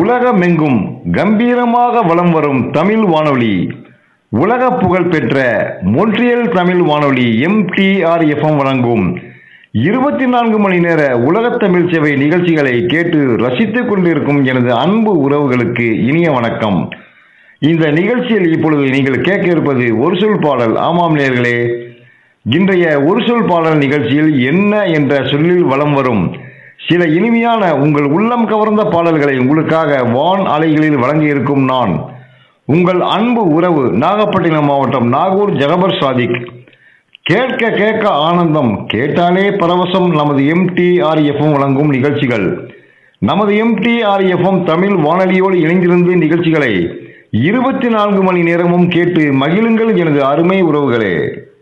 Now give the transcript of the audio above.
உலகமெங்கும் கம்பீரமாக வலம் வரும் தமிழ் வானொலி உலக புகழ் பெற்ற மொன்ட்ரியல் தமிழ் வானொலி எம்டிஆர் எஃப்எம் வழங்கும் இருபத்தி நான்கு மணி நேர உலகத் தமிழ் சேவை நிகழ்ச்சிகளை கேட்டு ரசித்துக் கொண்டிருக்கும் எனது அன்பு உறவுகளுக்கு இனிய வணக்கம் இந்த நிகழ்ச்சியில் இப்பொழுது நீங்கள் கேட்க இருப்பது ஒரு சொல் பாடல் ஆமாம் நேர்களே இன்றைய ஒரு சொல் பாடல் நிகழ்ச்சியில் என்ன என்ற சொல்லில் வலம் வரும் சில இனிமையான உங்கள் உள்ளம் கவர்ந்த பாடல்களை உங்களுக்காக வான் அலைகளில் வழங்க இருக்கும் நான் உங்கள் அன்பு உறவு நாகப்பட்டினம் மாவட்டம் நாகூர் ஜகபர் சாதிக் கேட்க கேட்க ஆனந்தம் கேட்டாலே பரவசம் நமது எம்டிஆர்எஃப்எம் வழங்கும் நிகழ்ச்சிகள் நமது எம்டிஆர்எஃப்எம் தமிழ் வானொலியோடு இணைந்திருந்து நிகழ்ச்சிகளை இருபத்தி நான்கு மணி நேரமும் கேட்டு மகிழுங்கள் எனது அருமை உறவுகளே